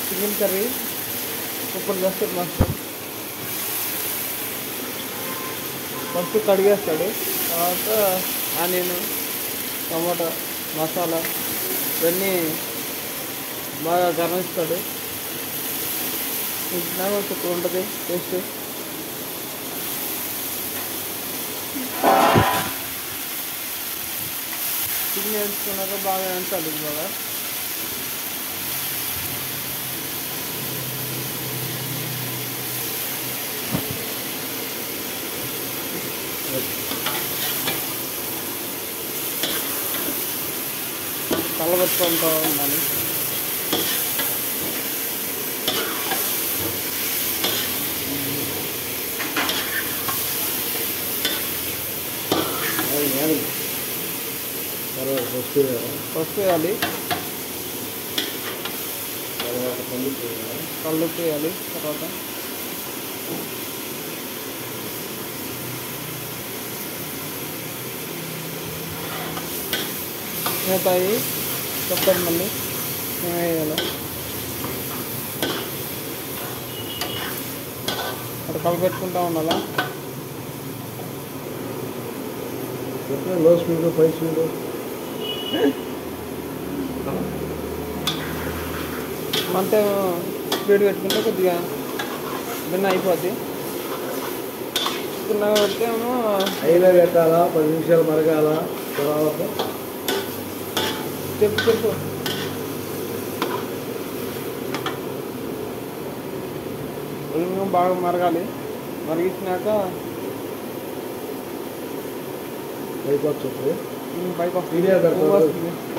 Chicken curry super చేస్తాడు master first కడిగేస్తాడు తర్వాత ఆనియన్ టమాటా మసాలా ఇవన్నీ బాగా గమనిస్తాడు తింటున్నా సూపర్ ఉంటుంది టేస్ట్ చికెన్ వేసుకున్నాక బాగా వేయించాలి ఇది బాగా కలబెట్టుకుంటూ ఉండాలి అది కానీ తర్వాత ఫస్ట్ ఫస్ట్ వేయాలి తర్వాత పళ్ళు కళ్ళు వేయాలి తర్వాత మిగతాయి చెప్పండి మళ్ళీ ఏం వేయాలో అక్కడ కలపెట్టుకుంటా ఉండాలా చెప్పిన లో స్పీడ్ పై స్పీడ్ మంట స్పీడ్ పెట్టుకుంటే కొద్దిగా భిన్న అయిపోద్ది చిన్నగా పెడితే ఏమో అయినా పెట్టాలా పది నిమిషాలు మరగాల తర్వాత చెప్పు చెప్పు ఉల్లిగడ్డ బాగా మరగాలి మరిగించినాక అయిపోతుంది ఉమ్, పైకి వస్తుంది ఇదే పెడతారు. పువ్వు వస్తుంది